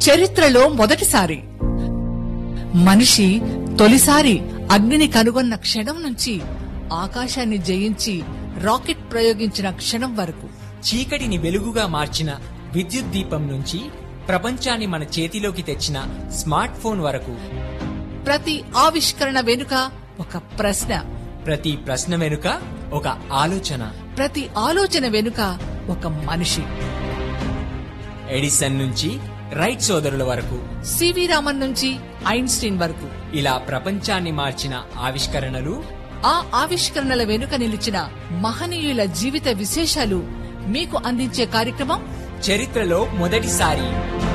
చరిత్రలో మొదటిసారి మనిషి తొలిసారి అగ్నిని కనుగొన్న క్షణం నుంచి ఆకాశాన్ని జయించి రాకెట్ ప్రయోగించిన క్షణం వరకు చీకటిని వెలుగుగా మార్చిన విద్యుత్ దీపం నుంచి ప్రపంచాన్ని మన చేతిలోకి తెచ్చిన స్మార్ట్ ఫోన్ వరకు ప్రతి ఆవిష్కరణ వెనుక ఒక ప్రశ్న ప్రతి ప్రశ్న వెనుక ఒక ఆలోచన ప్రతి ఆలోచన వెనుక ఒక మనిషి ఎడిసన్ నుంచి రైట్ సోదరుల వరకు సివి రామన్ నుంచి ఐన్స్టీన్ వరకు ఇలా ప్రపంచాన్ని మార్చిన ఆవిష్కరణలు ఆ ఆవిష్కరణల వెనుక నిలిచిన మహనీయుల జీవిత విశేషాలు మీకు అందించే కార్యక్రమం చరిత్రలో మొదటిసారి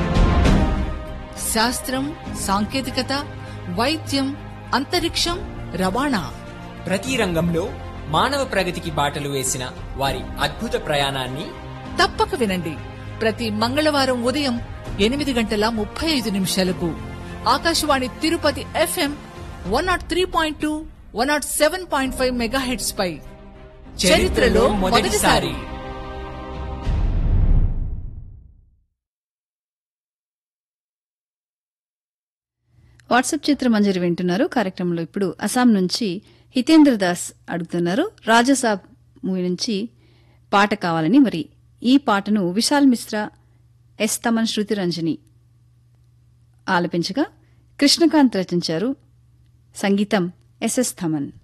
శాస్త్రం సాంకేతికత వైద్యం అంతరిక్షం రవాణా ప్రతి రంగంలో మానవ ప్రగతికి బాటలు వేసిన వారి అద్భుత ప్రయాణాన్ని తప్పక వినండి ప్రతి మంగళవారం ఉదయం ఎనిమిది గంటల ముప్పై ఐదు నిమిషాలకు Akashvani Tirupati FM one nought three point two one nought seven point five mega heads పై చరిత్రలో మొదటిసారి వాట్సాప్ చిత్రమంజరి వింటున్నారు కార్యక్రమంలో ఇప్పుడు అస్సాం నుంచి హితేంద్ర దాస్ అడుగుతున్నారు రాజసాబ్ మూవీ నుంచి పాట కావాలని మరి ఈ పాటను విశాల్ మిశ్రా ఎస్ తమన్ శృతి రంజని ఆలపించగా కృష్ణకాంత్ రచించారు సంగీతం ఎస్ఎస్ థమన్